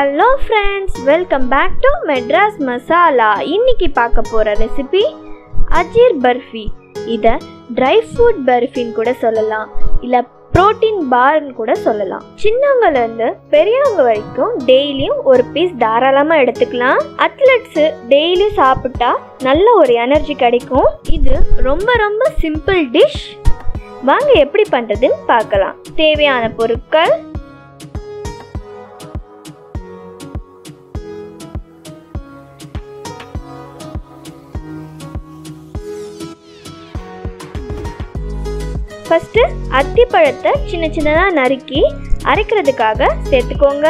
hello friends welcome back to Madras Masala இன்னைக்கு பார்க்க போகிற ரெசிபி அஜீர் பர்ஃபி இதை ட்ரை ஃப்ரூட் பர்ஃபின்னு கூட சொல்லலாம் இல்லை புரோட்டீன் பார்னு கூட சொல்லலாம் சின்னவங்கலேருந்து பெரியவங்க வரைக்கும் டெய்லியும் ஒரு பீஸ் தாராளமாக எடுத்துக்கலாம் அத்லெட்ஸு டெய்லி சாப்பிட்டா நல்ல ஒரு எனர்ஜி கிடைக்கும் இது ரொம்ப ரொம்ப சிம்பிள் டிஷ் வாங்க எப்படி பண்ணுறதுன்னு பார்க்கலாம் தேவையான பொருட்கள் ஃபஸ்ட்டு அத்திப்பழத்தை சின்ன சின்னதாக நறுக்கி அரைக்கிறதுக்காக சேர்த்துக்கோங்க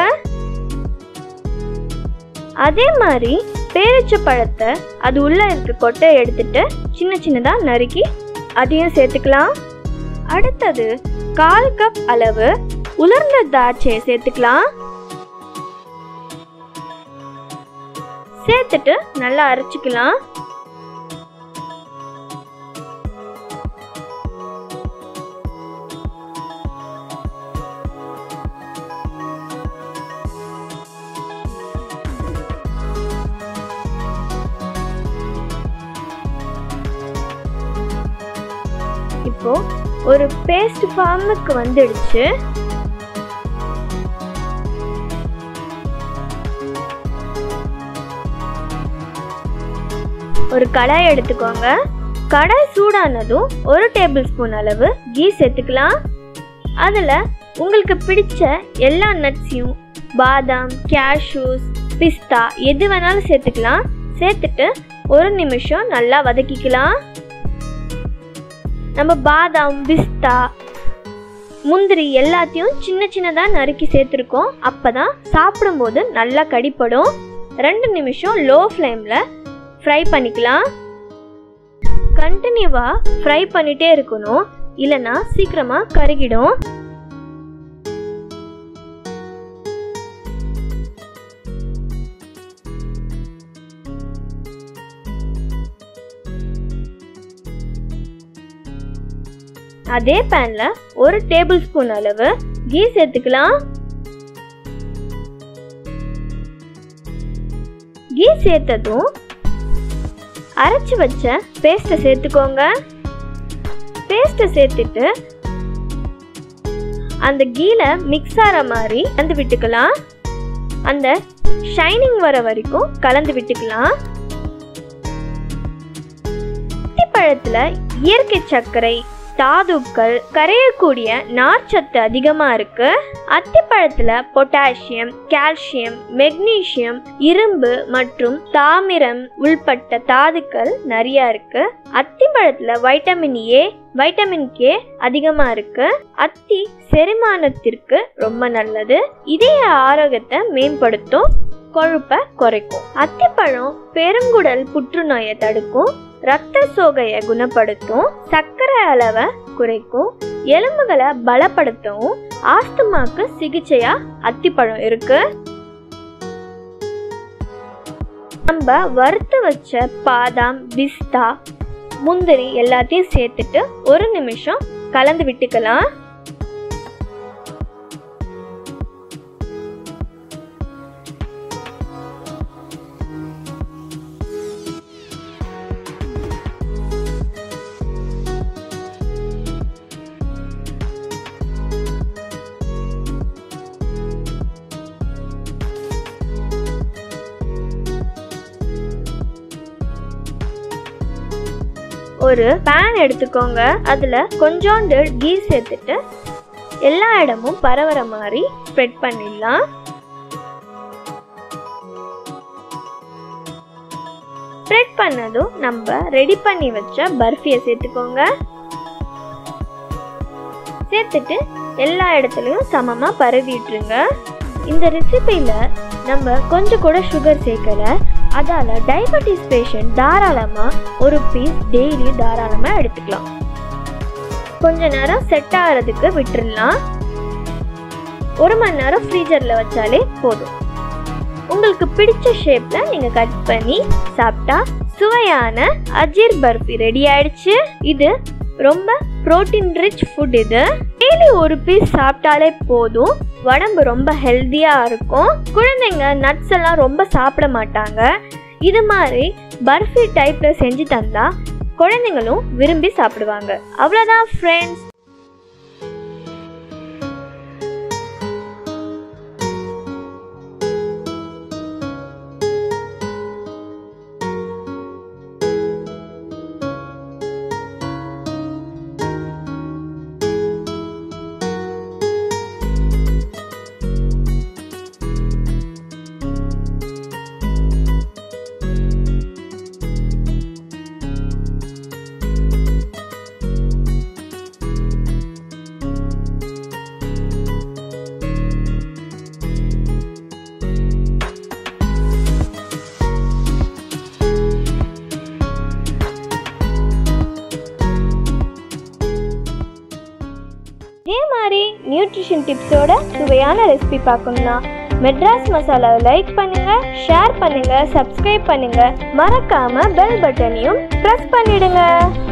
அதே மாதிரி பேரிச்ச பழத்தை அது உள்ளே இருக்க கொட்டையை எடுத்துட்டு சின்ன சின்னதாக நறுக்கி அதையும் சேர்த்துக்கலாம் அடுத்தது கால் கப் அளவு உலர்ந்த திராட்சையை சேர்த்துக்கலாம் சேர்த்துட்டு நல்லா அரைச்சிக்கலாம் இப்போ ஒரு பேஸ்ட் ஃபார்முக்கு வந்துடுச்சு ஒரு கடாய் எடுத்துக்கோங்க கடாய் சூடானதும் ஒரு டேபிள் ஸ்பூன் அளவு கீ சேர்த்துக்கலாம் அதில் உங்களுக்கு பிடிச்ச எல்லா நட்ஸையும் பாதாம் கேஷ்யூஸ் பிஸ்தா எது வேணாலும் சேர்த்துக்கலாம் சேர்த்துட்டு ஒரு நிமிஷம் நல்லா வதக்கிக்கலாம் நம்ம பாதாம் பிஸ்தா முந்திரி எல்லாத்தையும் சின்ன சின்னதாக நறுக்கி சேர்த்துருக்கோம் அப்போ தான் சாப்பிடும்போது நல்லா கடிப்படும் ரெண்டு நிமிஷம் லோ ஃப்ளேமில் ஃப்ரை பண்ணிக்கலாம் கண்டினியூவாக ஃப்ரை பண்ணிகிட்டே இருக்கணும் இல்லைன்னா சீக்கிரமாக கருகிடும் அதே பேன்ல ஒரு டேபிள் ஸ்பூன் அளவு கீ சேர்த்துக்கலாம் கீ சேர்த்ததும் அரைச்சி வச்ச பேஸ்ட்டை சேர்த்துக்கோங்க பேஸ்ட்டை சேர்த்துட்டு அந்த கீல மிக்ஸ் ஆகிற மாதிரி கலந்து விட்டுக்கலாம் அந்த ஷைனிங் வர வரைக்கும் கலந்து விட்டுக்கலாம் பழத்தில் இயற்கை சர்க்கரை தாதுக்கள் கரையக்கூடிய நார்ச்சத்து அதிகமாக இருக்கு அத்திப்பழத்தில் பொட்டாசியம் கால்சியம் மெக்னீசியம் இரும்பு மற்றும் தாமிரம் உள்பட்ட தாதுக்கள் நிறைய இருக்கு அத்திப்பழத்தில் வைட்டமின் ஏ வைட்டமின் கே அதிகமாக இருக்கு அத்தி செரிமானத்திற்கு ரொம்ப நல்லது இதய ஆரோக்கியத்தை மேம்படுத்தும் கொழுப்பை குறைக்கும் அத்திப்பழம் பெருங்குடல் புற்றுநோயை தடுக்கும் ரத்த சோகையை குணப்படுத்தும் சர்க்கரை அளவை குறைக்கும் எலும்புகளை பலப்படுத்தவும் ஆஸ்துமாக்கு சிகிச்சையா அத்திப்பழம் இருக்கு நம்ம வறுத்து வச்ச பாதாம் பிஸ்தா முந்திரி எல்லாத்தையும் சேர்த்துட்டு ஒரு நிமிஷம் கலந்து விட்டுக்கலாம் ஒரு பேன் எடுத்துக்கோங்க அதில் கொஞ்சோண்டு கீ சேர்த்துட்டு எல்லா இடமும் பரவற மாதிரி ஸ்ப்ரெட் பண்ணிடலாம் ஸ்ப்ரெட் பண்ணதும் நம்ம ரெடி பண்ணி வச்ச பர்ஃபியை சேர்த்துக்கோங்க சேர்த்துட்டு எல்லா இடத்துலையும் சமமாக பரவிட்டுருங்க இந்த ரெசிபியில் நம்ம கொஞ்சம் கூட சுகர் சேர்க்கல அதால் டயபெட்டிஸ் பேஷண்ட் தாராளமாக ஒரு பீஸ் டெய்லி தாராளமாக எடுத்துக்கலாம் கொஞ்ச நேரம் செட் ஆகிறதுக்கு விட்டுடலாம் ஒரு மணி நேரம் ஃப்ரீஜரில் வச்சாலே போதும் உங்களுக்கு பிடிச்ச ஷேப்பில் நீங்கள் கட் பண்ணி சாப்பிட்டா சுவையான அஜீர் பர்ஃபி ரெடி ஆயிடுச்சு இது ரொம்ப புரோட்டீன் ரிச் ஃபுட் இது டெய்லி ஒரு பீஸ் சாப்பிட்டாலே போதும் உடம்பு ரொம்ப ஹெல்த்தியாக இருக்கும் குழந்தைங்க நட்ஸ் எல்லாம் ரொம்ப சாப்பிட மாட்டாங்க இது மாதிரி பர்ஃபி டைப்பில் செஞ்சு தந்தா குழந்தைங்களும் விரும்பி சாப்பிடுவாங்க அவ்வளோதான் ஃப்ரெண்ட்ஸ் இதே மாதிரி நியூட்ரிஷன் டிப்ஸோட சுவையான ரெசிபி பார்க்கணும்னா மெட்ராஸ் மசாலாவை லைக் பண்ணுங்க ஷேர் பண்ணுங்க சப்ஸ்கிரைப் பண்ணுங்க மறக்காம பெல் பட்டனையும் ப்ரெஸ் பண்ணிடுங்க